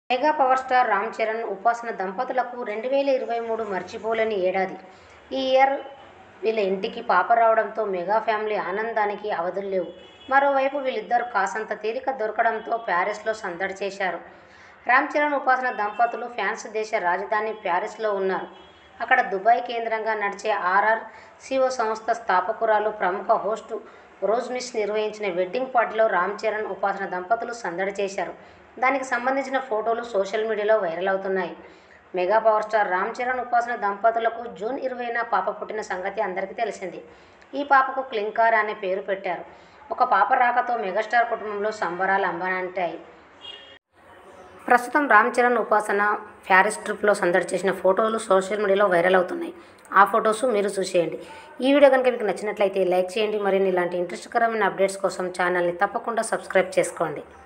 mega power star Ram Charan Upasana దంపతులకు రెండు వేల ఇరవై మూడు మర్చిపోలేని ఏడాది ఈ ఇయర్ వీళ్ళ ఇంటికి పాప రావడంతో మెగా ఫ్యామిలీ ఆనందానికి అవధులు లేవు మరోవైపు వీళ్ళిద్దరూ కాసంత తీరిక దొరకడంతో ప్యారిస్లో సందడి చేశారు రామ్ చరణ్ ఉపాసన దంపతులు ఫ్రాన్స్ దేశ రాజధాని ప్యారిస్లో ఉన్నారు అక్కడ దుబాయ్ కేంద్రంగా నడిచే ఆర్ఆర్ సిఓ సంస్థ స్థాపకురాలు ప్రముఖ హోస్టు రోజ్ మిస్ నిర్వహించిన వెడ్డింగ్ పార్టీలో రామ్ చరణ్ ఉపాసన దంపతులు సందడి చేశారు దానికి సంబంధించిన ఫోటోలు సోషల్ మీడియాలో వైరల్ అవుతున్నాయి mega power star Ram Charan Upasana దంపతులకు జూన్ ఇరవైన పాప పుట్టిన సంగతి అందరికీ తెలిసింది ఈ పాపకు క్లింకార్ అనే పేరు పెట్టారు ఒక పాప రాకతో మెగాస్టార్ కుటుంబంలో సంబరాలు అంబనంటాయి ప్రస్తుతం రామ్ చరణ్ ఉపాసన ప్యారిస్ ట్రిప్లో సందడి చేసిన ఫోటోలు సోషల్ మీడియాలో వైరల్ అవుతున్నాయి ఆ ఫొటోస్ మీరు చూసేయండి ఈ వీడియో కనుక మీకు నచ్చినట్లయితే లైక్ చేయండి మరిన్ని ఇలాంటి ఇంట్రెస్ట్కరమైన అప్డేట్స్ కోసం ఛానల్ని తప్పకుండా సబ్స్క్రైబ్ చేసుకోండి